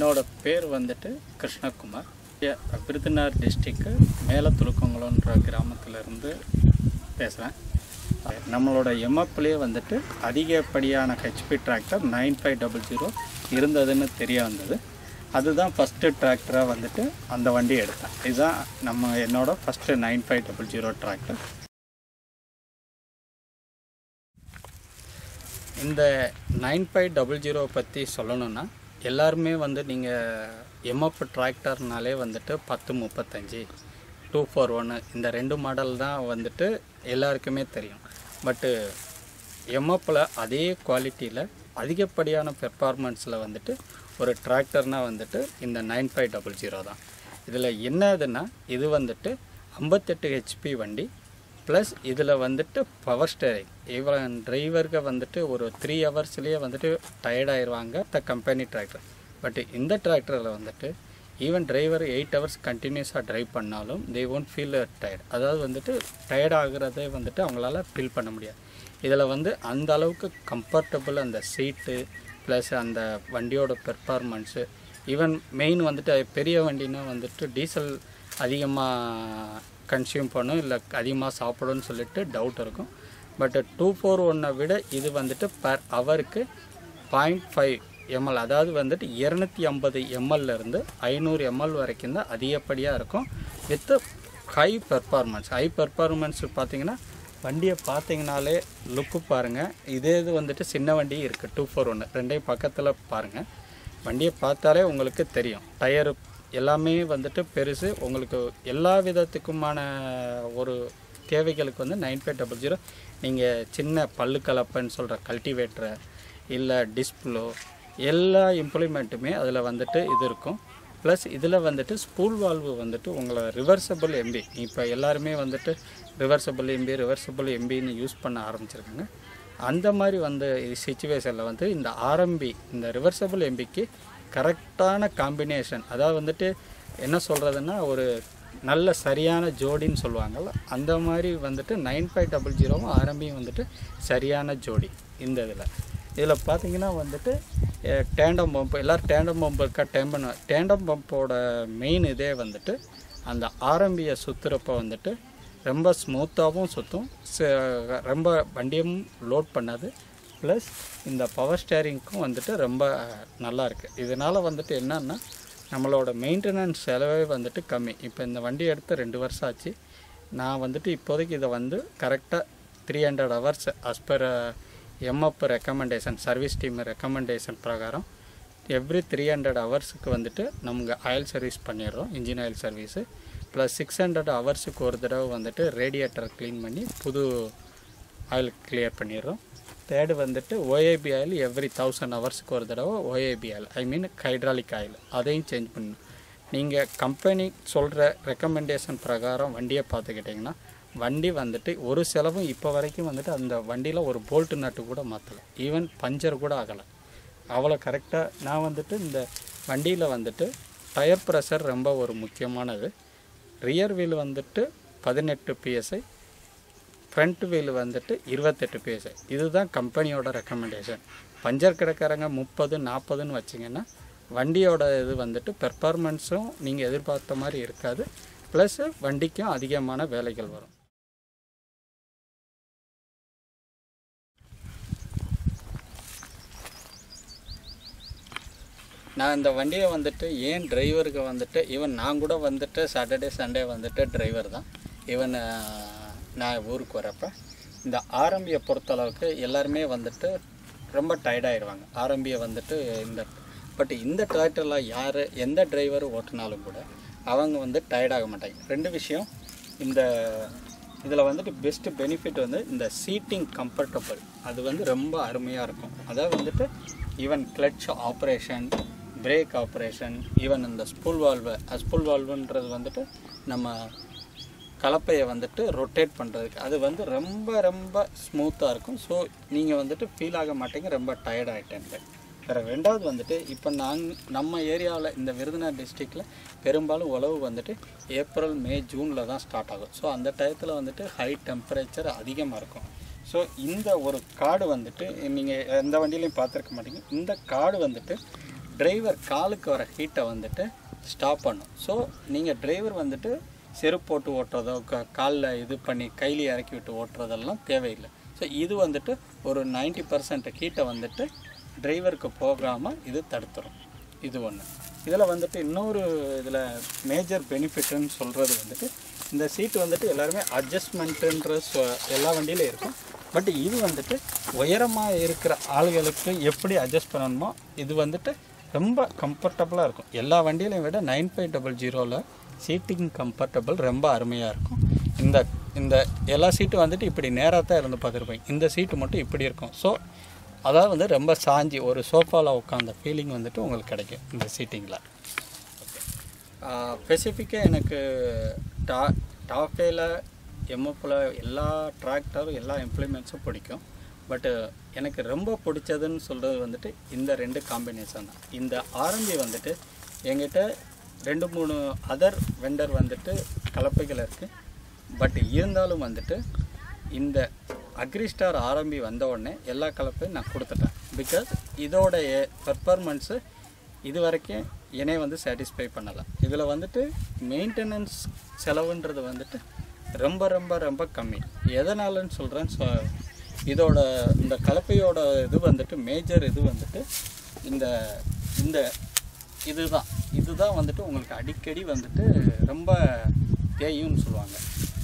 என்னோட பேர் வந்துட்டு கிருஷ்ணகுமார் ஏ- விருதுநகர் டிஸ்ட்ரிக்கு மேல துலுக்கங்குளம்ன்ற கிராமத்திலேருந்து பேசுகிறேன் நம்மளோட எம்எப்லேயே வந்துட்டு அதிகப்படியான HP tractor nine five double zero இருந்ததுன்னு தெரிய வந்தது அதுதான் ஃபஸ்ட்டு டிராக்டராக வந்துட்டு அந்த வண்டி எடுத்தேன் இதுதான் நம்ம என்னோட first nine five double zero tractor இந்த நைன் ஃபைவ் டபுள் ஜீரோ பற்றி சொல்லணும்னா எல்லாருமே வந்து நீங்கள் எம்எஃப் டிராக்டர்னாலே வந்துட்டு பத்து முப்பத்தஞ்சு டூ ஃபோர் ஒன்று இந்த ரெண்டு மாடல் தான் வந்துட்டு எல்லாருக்குமே தெரியும் பட்டு எம்எஃப்பில் அதே குவாலிட்டியில் அதிகப்படியான பெர்ஃபார்மன்ஸில் வந்துட்டு ஒரு டிராக்டர்னால் வந்துட்டு இந்த நைன் ஃபைவ் டபுள் ஜீரோ தான் இதில் என்னதுன்னா இது வந்துட்டு ஐம்பத்தெட்டு ஹெச்பி வண்டி ப்ளஸ் இதில் வந்துட்டு பவர் ஸ்டேரிங் இவன் டிரைவருக்கு வந்துட்டு ஒரு த்ரீ ஹவர்ஸ்லேயே வந்துட்டு tired ஆயிருவாங்க த கம்பெனி டிராக்டர் பட் இந்த டிராக்டரில் வந்துட்டு ஈவன் டிரைவர் எயிட் ஹவர்ஸ் கண்டினியூஸாக டிரைவ் பண்ணாலும் தே ஒன்ட் ஃபீல் டயர்ட் அதாவது வந்துட்டு டயர்ட் ஆகுறதே வந்துட்டு அவங்களால ஃபீல் பண்ண முடியாது இதில் வந்து அந்த அளவுக்கு கம்ஃபர்டபுள் அந்த சீட்டு ப்ளஸ் அந்த வண்டியோட பெர்ஃபார்மன்ஸு ஈவன் மெயின் வந்துட்டு பெரிய வண்டினா வந்துட்டு டீசல் அதிகமாக கன்சியூம் பண்ணும் இல்லை அதிகமாக சாப்பிடும்னு சொல்லிட்டு டவுட் இருக்கும் பட் டூ ஃபோர் ஒன்னை விட இது வந்துட்டு பர் ஹவருக்கு பாயிண்ட் ஃபைவ் எம்எல் அதாவது வந்துட்டு இரநூத்தி ஐம்பது இருந்து ஐநூறு எம்எல் வரைக்கும் தான் அதிகப்படியாக இருக்கும் with high performance high performance பார்த்தீங்கன்னா வண்டியை பார்த்தீங்கனாலே லுக்கு பாருங்கள் இதே இது வந்துட்டு சின்ன வண்டி இருக்குது டூ ஃபோர் ஒன்று ரெண்டையும் பக்கத்தில் பாருங்கள் வண்டியை பார்த்தாலே உங்களுக்கு தெரியும் டயரு எல்லாமே வந்துட்டு பெருசு உங்களுக்கு எல்லா விதத்துக்குமான ஒரு தேவைகளுக்கு வந்து நைன் ஃபைவ் டபுள் ஜீரோ நீங்கள் சின்ன பல்லு கலப்பைன்னு சொல்கிற கல்டிவேட்டரை இல்லை டிஸ்ப்ளோ எல்லா இம்ப்ளிமெண்ட்டுமே அதில் வந்துட்டு இது இருக்கும் ப்ளஸ் இதில் வந்துட்டு ஸ்பூல் வால்வு வந்துட்டு உங்களை ரிவர்சபிள் எம்பி இப்போ எல்லாருமே வந்துட்டு ரிவர்சபிள் எம்பி ரிவர்சபிள் எம்பின்னு யூஸ் பண்ண ஆரம்பிச்சிருக்காங்க அந்த மாதிரி வந்து சுச்சுவேஷனில் வந்து இந்த ஆர்எம்பி இந்த ரிவர்சபிள் எம்பிக்கு கரெக்டான காம்பினேஷன் அதாவது வந்துட்டு என்ன சொல்கிறதுன்னா ஒரு நல்ல சரியான ஜோடின்னு சொல்லுவாங்கள்ல அந்த மாதிரி வந்துட்டு நைன் ஃபைவ் டபுள் ஜீரோவும் ஆரம்பியும் வந்துட்டு சரியான ஜோடி இந்த இதில் இதில் பார்த்தீங்கன்னா வந்துட்டு டேண்டம் பம்ப் எல்லோரும் டேண்டம் பம்ப் இருக்கா டேம்பன் டேண்டம் பம்போட மெயின் இதே வந்துட்டு அந்த ஆரம்பியை சுற்றுறப்ப வந்துட்டு ரொம்ப ஸ்மூத்தாகவும் சுற்றும் ச- ரொம்ப வண்டியும் லோட் பண்ணாது ப்ளஸ் இந்த பவர் ஸ்டேரிங்க்கும் வந்துட்டு ரொம்ப நல்லா இருக்குது இதனால் வந்துட்டு என்னன்னா நம்மளோட மெயின்டெனன்ஸ் செலவே வந்துட்டு கம்மி இப்போ இந்த வண்டி எடுத்து ரெண்டு வருஷம் ஆச்சு நான் வந்துட்டு இப்போதைக்கு இதை வந்து கரெக்டாக three hundred hours as per MF recommendation service team recommendation பிரகாரம் எவ்ரி த்ரீ ஹண்ட்ரட் ஹவர்ஸுக்கு வந்துட்டு நமக்கு ஆயில் சர்வீஸ் பண்ணிடுறோம் engine oil service plus six hundred ஹவர்ஸுக்கு ஒரு தடவை வந்துட்டு ரேடியேட்டர் க்ளீன் பண்ணி புது ஆயில் கிளியர் பண்ணிடுறோம் தேர்டு வந்துட்டு ஓஏபி ஆயில் எவ்ரி தௌசண்ட் ஹவர்ஸுக்கு ஒரு தடவை OAP oil I mean hydraulic oil அதையும் சேஞ்ச் பண்ணணும் நீங்கள் கம்பெனி சொல்கிற ரெக்கமெண்டேஷன் பிரகாரம் வண்டியை பார்த்துக்கிட்டிங்கன்னா வண்டி வந்துட்டு ஒரு செலவும் இப்போ வரைக்கும் வந்துட்டு அந்த வண்டியில் ஒரு போல்ட்டு நட்டு கூட மாற்றலை ஈவன் பஞ்சர் கூட ஆகலை அவ்வளோ கரெக்டாக நான் வந்துட்டு இந்த வண்டியில் வந்துட்டு டயர் ப்ரெஷர் ரொம்ப ஒரு முக்கியமானது ரியர் வீல் வந்துட்டு பதினெட்டு பிஎஸ்ஐ ஃப்ரண்ட் வீல் வந்துட்டு இருபத்தெட்டு பிஎஸ்ஐ இதுதான் கம்பெனியோட ரெக்கமெண்டேஷன் பஞ்சர் கிடக்காரங்க முப்பது நாற்பதுன்னு வச்சிங்கன்னா வண்டியோட இது வந்துட்டு பெர்ஃபார்மன்ஸும் நீங்கள் எதிர்பார்த்த மாதிரி இருக்காது ப்ளஸ் வண்டிக்கும் அதிகமான வேலைகள் வரும் நான் இந்த வண்டியை வந்துட்டு ஏன் டிரைவருக்கு வந்துட்டு ஈவன் நான் கூட வந்துட்டு சாட்டர்டே சண்டே வந்துட்டு டிரைவர் தான் ஈவன் நான் ஊருக்கு வரப்போ இந்த ஆரம்பியை பொறுத்தளவுக்கு எல்லாருமே வந்துட்டு ரொம்ப டயர்டாயிருவாங்க ஆரம்பியை வந்துட்டு இந்த பட் இந்த டிராக்டரில் யார் எந்த டிரைவர் ஓட்டினாலும் கூட அவங்க வந்து டயர்டாக மாட்டாங்க ரெண்டு விஷயம் இந்த இதில் வந்துட்டு பெஸ்ட்டு பெனிஃபிட் வந்து இந்த சீட்டிங் கம்ஃபர்டபுள் அது வந்து ரொம்ப அருமையாக இருக்கும் அதாவது வந்துட்டு even clutch operation brake operation even இந்த ஸ்பூல் வால்வு ஸ்பூல் வால்வுன்றது வந்துட்டு நம்ம கலப்பையை வந்துட்டு ரொட்டேட் பண்ணுறதுக்கு அது வந்து ரொம்ப ரொம்ப ஸ்மூத்தாக இருக்கும் ஸோ நீங்கள் வந்துட்டு ஃபீல் ஆக மாட்டீங்க ரொம்ப டயர்ட் ஆகிட்டேன்ட்டு வேறு ரெண்டாவது வந்துட்டு இப்போ நாங் நம்ம ஏரியாவில் இந்த விருதுநகர் டிஸ்ட்ரிக்டில் பெரும்பாலும் உழவு வந்துட்டு ஏப்ரல் மே ஜூனில் தான் ஸ்டார்ட் ஆகும் ஸோ அந்த டயத்தில் வந்துட்டு ஹை டெம்பரேச்சர் அதிகமாக இருக்கும் ஸோ இந்த ஒரு காடு வந்துட்டு நீங்கள் எந்த வண்டியிலையும் பார்த்துருக்க மாட்டீங்க இந்த காடு வந்துட்டு டிரைவர் காலுக்கு வர ஹீட்டை வந்துட்டு ஸ்டாப் பண்ணும் ஸோ நீங்கள் டிரைவர் வந்துட்டு செருப்பு போட்டு ஓட்டுறதோ க காலில் இது பண்ணி கையில் இறக்கி விட்டு ஓட்டுறதெல்லாம் தேவையில்லை ஸோ இது வந்துட்டு ஒரு 90% பர்சன்ட் ஹீட்டை வந்துட்டு டிரைவருக்கு போகாமல் இது தடுத்துரும் இது ஒன்று இதில் வந்துட்டு இன்னொரு இதில் மேஜர் பெனிஃபிட்னு சொல்கிறது வந்துட்டு இந்த சீட்டு வந்துட்டு எல்லாருமே அட்ஜஸ்ட்மெண்ட்டுன்ற சொ எல்லா வண்டியிலும் இருக்கும் பட் இது வந்துட்டு உயரமாக இருக்கிற ஆளுகளுக்கு எப்படி அட்ஜஸ்ட் பண்ணணுமோ இது வந்துட்டு ரொம்ப கம்ஃபர்டபுளாக இருக்கும் எல்லா வண்டியிலையும் விட நைன் ஃபைவ் டபுள் ஜீரோவில் சீட்டிங் கம்ஃபர்டபுள் ரொம்ப அருமையாக இருக்கும் இந்த இந்த எல்லா சீட்டும் வந்துட்டு இப்படி நேராக தான் இருந்து பார்த்துருப்பேன் இந்த சீட்டு மட்டும் இப்படி இருக்கும் ஸோ அதாவது வந்து ரொம்ப சாஞ்சி ஒரு சோஃபாவில் உட்காந்த ஃபீலிங் வந்துட்டு உங்களுக்கு கிடைக்கும் இந்த சீட்டிங்கில் ஸ்பெசிஃபிக்காக எனக்கு டா டாஃபேல எம்எஃப்பில் எல்லா டிராக்டரும் எல்லா இம்ப்ளிமெண்ட்ஸும் பிடிக்கும் பட்டு எனக்கு ரொம்ப பிடிச்சதுன்னு சொல்கிறது வந்துட்டு இந்த ரெண்டு காம்பினேஷன் தான் இந்த ஆரம்பி வந்துட்டு எங்கிட்ட ரெண்டு மூணு அதர் வெண்டர் வந்துட்டு கலப்பைகள் இருக்குது பட் இருந்தாலும் வந்துட்டு இந்த அக்ரிஸ்டார் ஆரம்பி வந்த உடனே எல்லா கலப்பையும் நான் கொடுத்துட்டேன் பிகாஸ் இதோட பெர்ஃபார்மன்ஸு இது வரைக்கும் என்னை வந்து சாட்டிஸ்ஃபை பண்ணலை இதில் வந்துட்டு மெயின்டெனன்ஸ் செலவுன்றது வந்துட்டு ரொம்ப ரொம்ப ரொம்ப கம்மி எதனாலன்னு சொல்கிறேன் ஸோ இதோட இந்த கலப்பையோட இது வந்துட்டு மேஜர் இது வந்துட்டு இந்த இந்த இதுதான் இதுதான் வந்துட்டு உங்களுக்கு அடிக்கடி வந்துட்டு ரொம்ப தேயும்னு சொல்லுவாங்க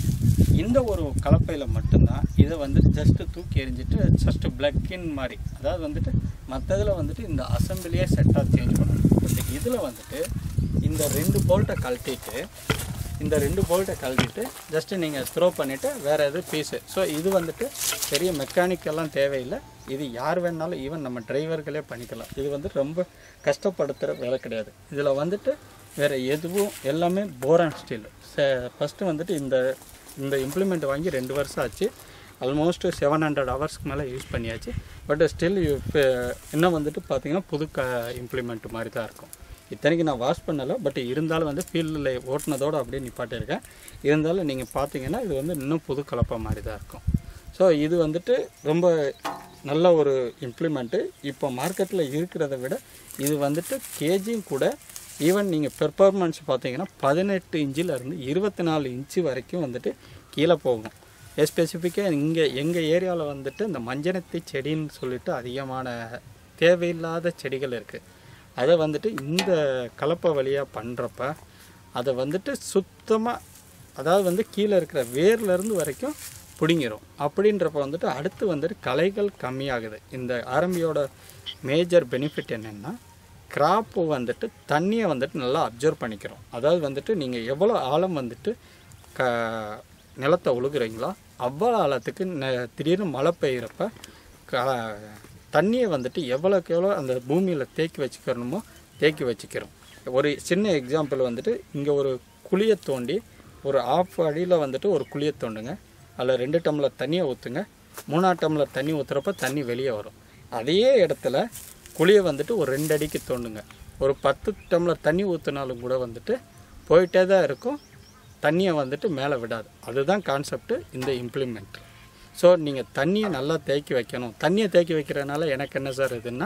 இந்த ஒரு கலப்பையில் மட்டும்தான் இதை வந்துட்டு ஜஸ்ட்டு தூக்கி எறிஞ்சிட்டு ஜஸ்ட்டு பிளக்கின் மாதிரி அதாவது வந்துட்டு மற்றதில் வந்துட்டு இந்த அசம்பிளியே செட்டாக சேஞ்ச் பண்ணணும் பட் இதில் வந்துட்டு இந்த ரெண்டு போல்ட்டை கழட்டிட்டு இந்த ரெண்டு போல்ட்டை கழட்டிட்டு ஜஸ்ட்டு நீங்கள் த்ரோ பண்ணிவிட்டு வேறு எது பீஸு ஸோ இது வந்துட்டு பெரிய மெக்கானிக்கெல்லாம் தேவையில்லை இது யார் வேணாலும் ஈவன் நம்ம டிரைவர்களே பண்ணிக்கலாம் இது வந்து ரொம்ப கஷ்டப்படுத்துகிற வேலை கிடையாது இதில் வந்துட்டு வேறு எதுவும் எல்லாமே போரான் ஸ்டீல் ஃபஸ்ட்டு வந்துட்டு இந்த இந்த இம்ப்ளிமெண்ட் வாங்கி ரெண்டு வருஷம் ஆச்சு ஆல்மோஸ்ட் செவன் ஹண்ட்ரட் ஹவர்ஸ்க்கு மேலே யூஸ் பண்ணியாச்சு பட் ஸ்டில் இப்போ இன்னும் வந்துட்டு பார்த்தீங்கன்னா புது க இம்ப்ளிமெண்ட் மாதிரி தான் இருக்கும் இத்தனைக்கு நான் வாஷ் பண்ணலை பட் இருந்தாலும் வந்து ஃபீல்டில் ஓட்டினதோடு அப்படியே நிப்பாட்டியிருக்கேன் இருந்தாலும் நீங்கள் பார்த்தீங்கன்னா இது வந்து இன்னும் புது கலப்பை மாதிரி தான் இருக்கும் ஸோ இது வந்துட்டு ரொம்ப நல்ல ஒரு இம்ப்ளிமெண்ட்டு இப்போ மார்க்கெட்டில் இருக்கிறத விட இது வந்துட்டு கேஜியும் கூட ஈவன் நீங்கள் பெர்ஃபார்மன்ஸ் பார்த்தீங்கன்னா பதினெட்டு இன்ச்சிலேருந்து இருபத்தி நாலு இன்ச்சு வரைக்கும் வந்துட்டு கீழே போகும் ஸ்பெசிஃபிக்காக இங்கே எங்கள் ஏரியாவில் வந்துட்டு இந்த மஞ்சனத்தி செடின்னு சொல்லிட்டு அதிகமான தேவையில்லாத செடிகள் இருக்குது அதை வந்துட்டு இந்த கலப்பை வழியாக பண்ணுறப்ப அதை வந்துட்டு சுத்தமாக அதாவது வந்து கீழே இருக்கிற வேர்லேருந்து வரைக்கும் பிடுங்கிரும் அப்படின்றப்ப வந்துட்டு அடுத்து வந்துட்டு களைகள் கம்மியாகுது இந்த ஆரம்பியோட மேஜர் பெனிஃபிட் என்னென்னா கிராப்பு வந்துட்டு தண்ணியை வந்துட்டு நல்லா அப்சர்வ் பண்ணிக்கிறோம் அதாவது வந்துட்டு நீங்கள் எவ்வளோ ஆழம் வந்துட்டு க நிலத்தை உழுகுறீங்களோ அவ்வளோ ஆழத்துக்கு ந- திடீர்னு மழை பெய்கிறப்ப க தண்ணியை வந்துட்டு எவ்வளோக்கு எவ்வளோ அந்த பூமியில் தேக்கி வச்சுக்கிறணுமோ தேக்கி வச்சுக்கிறோம் ஒரு சின்ன எக்ஸாம்பிள் வந்துட்டு இங்கே ஒரு குழியை தோண்டி ஒரு ஆஃப் அடியில் வந்துட்டு ஒரு குழியை தோண்டுங்க அதில் ரெண்டு டம்ளர் தண்ணியை ஊற்றுங்க மூணாவது டம்ளர் தண்ணி ஊற்றுறப்ப தண்ணி வெளியே வரும் அதே இடத்துல குழியை வந்துட்டு ஒரு ரெண்டு அடிக்கு தோண்டுங்க ஒரு பத்து டம்ளர் தண்ணி ஊற்றினாலும் கூட வந்துட்டு போயிட்டே தான் இருக்கும் தண்ணியை வந்துட்டு மேலே விடாது அதுதான் கான்செப்ட் இந்த இம்ப்ளிமெண்ட் ஸோ நீங்கள் தண்ணியை நல்லா தேக்கி வைக்கணும் தண்ணியை தேக்கி வைக்கிறதுனால எனக்கு என்ன சார் இதுன்னா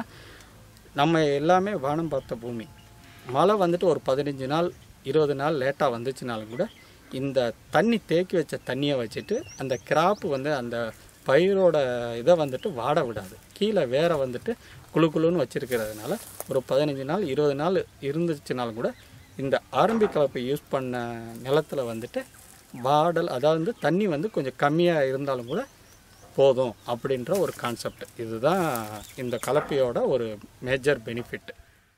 நம்ம எல்லாமே வானம் பார்த்த பூமி மழை வந்துட்டு ஒரு பதினஞ்சு நாள் இருபது நாள் லேட்டாக வந்துச்சுனாலும் கூட இந்த தண்ணி தேக்கி வச்ச தண்ணியை வச்சுட்டு அந்த கிராப்பு வந்து அந்த பயிரோட இதை வந்துட்டு வாட விடாது கீழே வேற வந்துட்டு குளு குளுன்னு வச்சிருக்கிறதுனால ஒரு பதினஞ்சு நாள் இருபது நாள் இருந்துச்சுனாலும் கூட இந்த ஆரம்பி கலப்பை யூஸ் பண்ண நிலத்துல வந்துட்டு வாடல் அதாவது வந்து தண்ணி வந்து கொஞ்சம் கம்மியாக இருந்தாலும் கூட போதும் அப்படின்ற ஒரு கான்செப்ட் இதுதான் இந்த கலப்பையோட ஒரு மேஜர் பெனிஃபிட்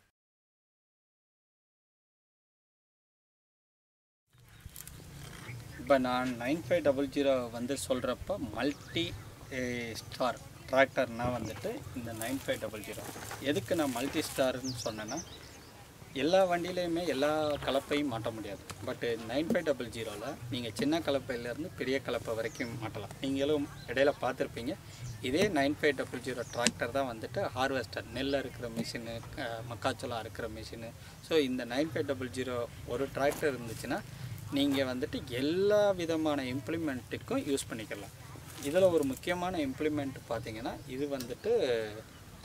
இப்போ நான் நைன் ஃபைவ் டபுள் ஜீரோ வந்து சொல்கிறப்ப மல்டி ஸ்டார் டிராக்டர்னால் வந்துட்டு இந்த நைன் ஃபைவ் டபுள் ஜீரோ எதுக்கு நான் மல்டி ஸ்டார்னு சொன்னேன்னா எல்லா வண்டியிலையுமே எல்லா கலப்பையும் மாட்ட முடியாது பட்டு நைன் ஃபைவ் டபுள் ஜீரோவில் நீங்கள் சின்ன கலப்பையிலேருந்து பெரிய கலப்பை வரைக்கும் மாட்டலாம் நீங்களும் இடையில பார்த்துருப்பீங்க இதே nine five double zero tractor தான் வந்துட்டு ஹார்வெஸ்டர் நெல் அறுக்கிற மிஷினு மக்காச்சோளம் அறுக்கிற மிஷினு ஸோ இந்த நைன் ஃபைவ் டபுள் ஜீரோ ஒரு டிராக்டர் இருந்துச்சுன்னா நீங்கள் வந்துட்டு எல்லா விதமான இம்ப்ளிமெண்ட்டுக்கும் யூஸ் பண்ணிக்கலாம் இதில் ஒரு முக்கியமான இம்ப்ளிமெண்ட் பார்த்தீங்கன்னா இது வந்துட்டு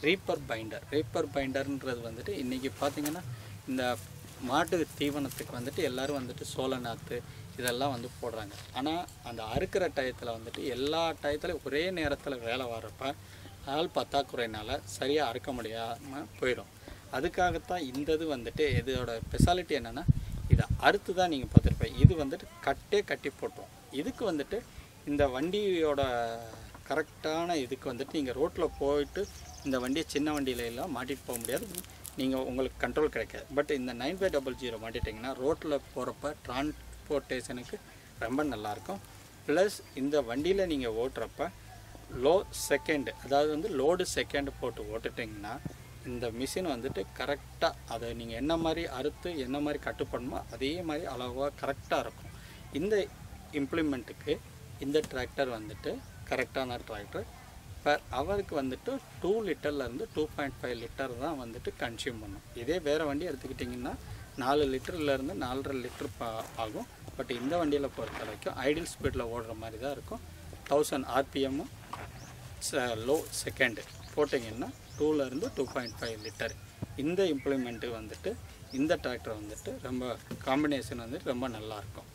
ரீப்பர் பைண்டர் ரீப்பர் பைண்டர்ன்றது வந்துட்டு இன்றைக்கி பார்த்தீங்கன்னா இந்த மாட்டு தீவனத்துக்கு வந்துட்டு எல்லோரும் வந்துட்டு சோள நாற்று இதெல்லாம் வந்து போடுறாங்க ஆனால் அந்த அறுக்கிற டயத்தில் வந்துட்டு எல்லா டயத்துலையும் ஒரே நேரத்தில் வேலை வர்றப்ப ஆள் பற்றாக்குறையினால சரியாக அறுக்க முடியாமல் போயிடும் அதுக்காகத்தான் இந்த இது வந்துட்டு இதோட ஸ்பெஷாலிட்டி என்னென்னா இதை அறுத்து தான் நீங்கள் பார்த்துருப்பேன் இது வந்துட்டு கட்டே கட்டி போட்டுரும் இதுக்கு வந்துட்டு இந்த வண்டியோட கரெக்டான இதுக்கு வந்துட்டு நீங்கள் ரோட்டில் போயிட்டு இந்த வண்டியை சின்ன வண்டியில எல்லாம் மாட்டிட்டு போக முடியாது நீங்கள் உங்களுக்கு கண்ட்ரோல் கிடைக்காது பட் இந்த நைன் ஃபைவ் டபுள் ஜீரோ மாட்டிட்டிங்கன்னா ரோட்டில் போகிறப்ப டிரான்ஸ்போர்ட்டேஷனுக்கு ரொம்ப நல்லாயிருக்கும் ப்ளஸ் இந்த வண்டியில் நீங்கள் ஓட்டுறப்ப லோ செகண்ட் அதாவது வந்து லோடு செகண்ட் போட்டு ஓட்டுட்டிங்கன்னா இந்த மிஷின் வந்துட்டு கரெக்டாக அதை நீங்கள் என்ன மாதிரி அறுத்து என்ன மாதிரி கட்டு பண்ணணுமோ அதே மாதிரி அளவாக கரெக்டாக இருக்கும் இந்த இம்ப்ளிமெண்ட்டுக்கு இந்த டிராக்டர் வந்துட்டு கரெக்டான டிராக்டர் பர் ஹவருக்கு வந்துட்டு டூ லிட்டர்லேருந்து டூ பாயிண்ட் ஃபைவ் லிட்டர் தான் வந்துட்டு கன்சியூம் பண்ணும் இதே வேறு வண்டி எடுத்துக்கிட்டிங்கன்னா நாலு லிட்டர்லேருந்து நாலரை லிட்டர் பா ஆகும் பட் இந்த வண்டியில் பொறுத்த வரைக்கும் ஐடியல் ஸ்பீடில் ஓடுற மாதிரி தான் இருக்கும் தௌசண்ட் ஆர்பிஎம்மும் லோ செகண்டு போட்டிங்கன்னா டூலேருந்து டூ பாயிண்ட் ஃபைவ் லிட்டர் இந்த இம்ப்ளிமெண்ட்டு வந்துட்டு இந்த டிராக்டர் வந்துட்டு ரொம்ப காம்பினேஷன் வந்துட்டு ரொம்ப நல்லாயிருக்கும்